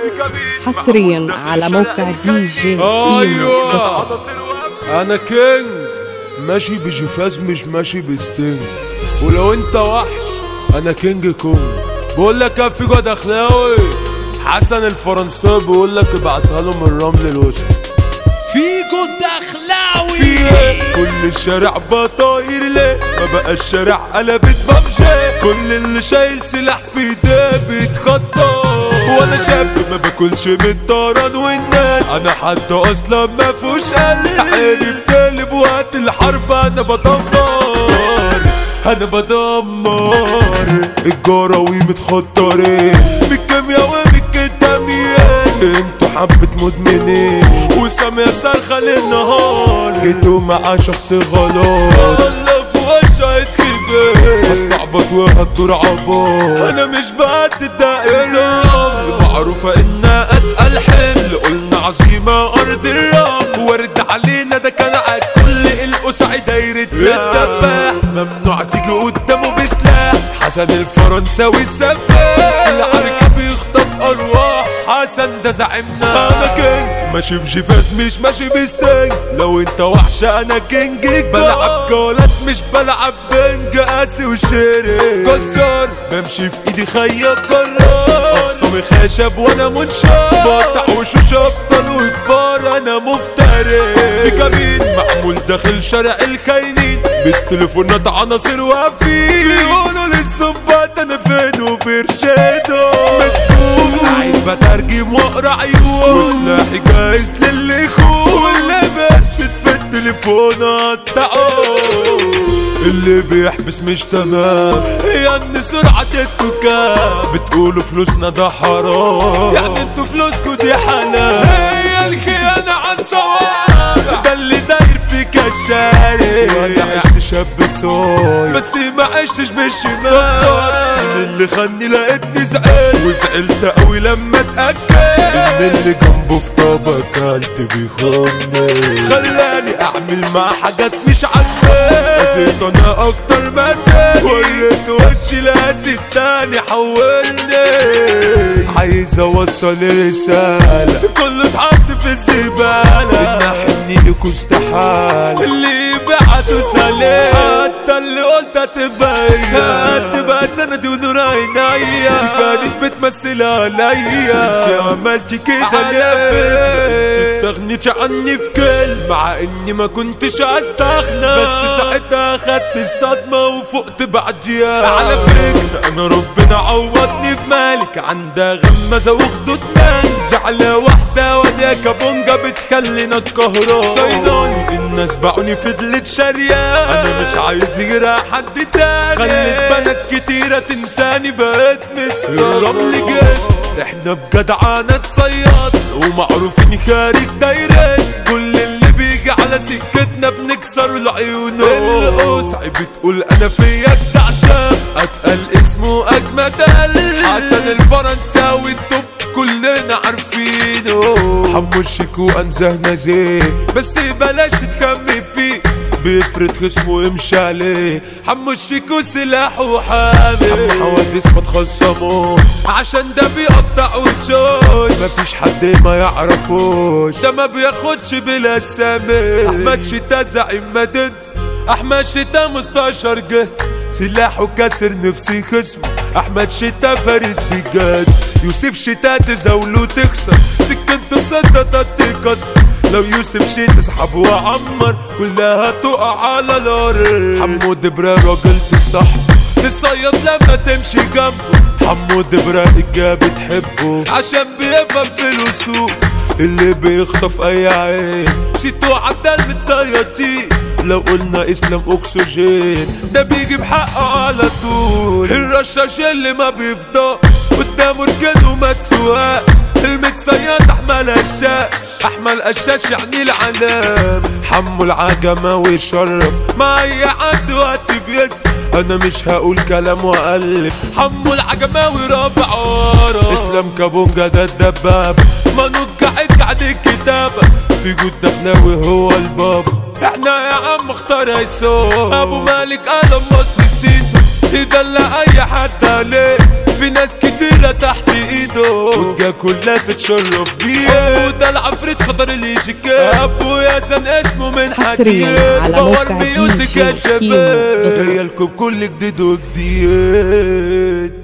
حصريا على موقع دي جي ايوه انا كينج ماشي بجفاز مش ماشي بستنج ولو انت وحش انا كينج كونج بقول لك يا فيجو دخلاوي حسن الفرنساوي بيقول لك ابعتها له من رمل الوسط فيجو الدخلاوي في ايه كل الشارع بطاير ليه ما بقى الشارع قلبت بمشي كل اللي شايل سلاح في ايديه بيتخطى وانا شاب ما باكلش من الطيران والناس انا حد اصلا ما فيهوش قلب عيني بتقلب وقت الحرب انا بدمر انا بدمر الجراوي متخطرين بالكيمياء وبالكتاميات انتوا حبة مدمنين وسامي صرخة للنهار جيتوا مع شخص غلط الله في وشها كبير هستعبط وهدور عبار انا مش بعد ده انذار معروفة انها اتقل حمل قلنا عظيمة ارض الرمل ورد علينا ده كان على كل القسع دايرة الدباح ممنوع تيجي قدامه بسلاح حسن الفرنساوي السفاح العركة بيخطف ارواح حسن ده زعيمنا انا كينج ماشي بجفاز مش ماشي بستنج لو انت وحش انا كينج بلعب جولات مش بلعب بنج قاسي وشيري جزار بمشي في ايدي خيط جرار اخصامي خشب وانا منشار بقطع وشوش ابطال وكبار انا مفتري في كمين معمول داخل شارع الكاينين بالتليفونات عناصر واقفين بيقولوا للصبات انا فين وبيرشدوا مسكون لعيب بترجم واقرا عيون وسلاحي جاهز للي يخون واللي بيرشد في التليفون قطعوه اللي بيحبس مش تمام هي ان سرعة التكام بتقولوا فلوسنا ده حرام يعني انتوا فلوسكوا دي حلال هي الخيانة عالصواب ده اللي داير فيك الشارع انا عشت شاب صايع بس ما عشتش بالشمال من اللي خاني لقيتني زعلت وزعلت قوي لما اتأكد ان اللي جنبه في طبق كلت بيخوني خلاني اعمل مع حاجات مش عاجباني قسيت انا اكتر ما زاني وريت وشي لقاسي التاني حولني عايز اوصل رسالة كله اتحط في الزبالة ان احني لكوا استحالة اللي بعته سلام حتى اللي قلت هتبين هتبقى سندي ونور عينيا كانت بتمثل عليا انت عملتي كده ليه تستغنيش عني في كلمة مع اني ما كنتش استغنى بس ساعتها خدت الصدمة وفقت بعديها على فكرة انا ربنا عوضني بمالك عندها غمزة وخدود منج على واحدة وادية كابونجا بتخلينا الكهرباء صيداني الناس باعوني فضلت شارية انا مش عايز غير حد تاني خلت بنات كتيرة تنساني بقيت مستر الرمل جد احنا بجدعانة تصياد ومعروفين خارج دايرة كل اللي بيجي على سكتنا بنكسر العيون القصع بتقول انا فيا عشان اتقل اسمه اجمد قلب حسن الفرنساوي التوب كلنا عارفينه حمو الشيكو انزهنا زيه بس بلاش تتكمي فيه بيفرد خصمه ويمشي عليه حمو الشيكو سلاحه حامي حمو حوادث ما تخصموه عشان ده بيقطع وشوش مفيش حد ما يعرفوش ده ما بياخدش بلا سامي احمد شتا زعيم مدد احمد شتا مستشار جه سلاحه كسر نفسي خصمه احمد شتا فارس بجد يوسف شتا تزاوله تكسر سكنته صدت تكسر لو يوسف شيت اسحب وعمر كلها تقع على الارض حمود برا راجل تصح تصيد لما تمشي جنبه حمود برا الجا بتحبه عشان بيفهم في الوسوق اللي بيخطف اي عين سيتو عبدال متصيطين لو قلنا اسلام اكسجين ده بيجي بحقه على طول الرشاش اللي ما بيفضى قدامه رجال وما تسواق المتصيد احمل هشاش احمل قشاش يعني العلام حمو العجمة ويشرف مع اي حد وقت بيسر انا مش هقول كلام واقلب حمو العجماوي رابع ورا اسلام كابونجا ده الدباب منوج قاعد قاعد الكتابة في جود دخلاوي هو البابا احنا يا عم اختار هيسوق ابو مالك قلم مصر سيتو يدلع اي حد عليه في في ناس كتيرة تحت ايده والجا كلها تتشرف بيه وده العفريت خطر اللي يجي ابو ياسن اسمه من حصرياً على باور موقع ميوزك DJ يا كيمو شباب دوت كوم. جايلكم كل جديد وجديد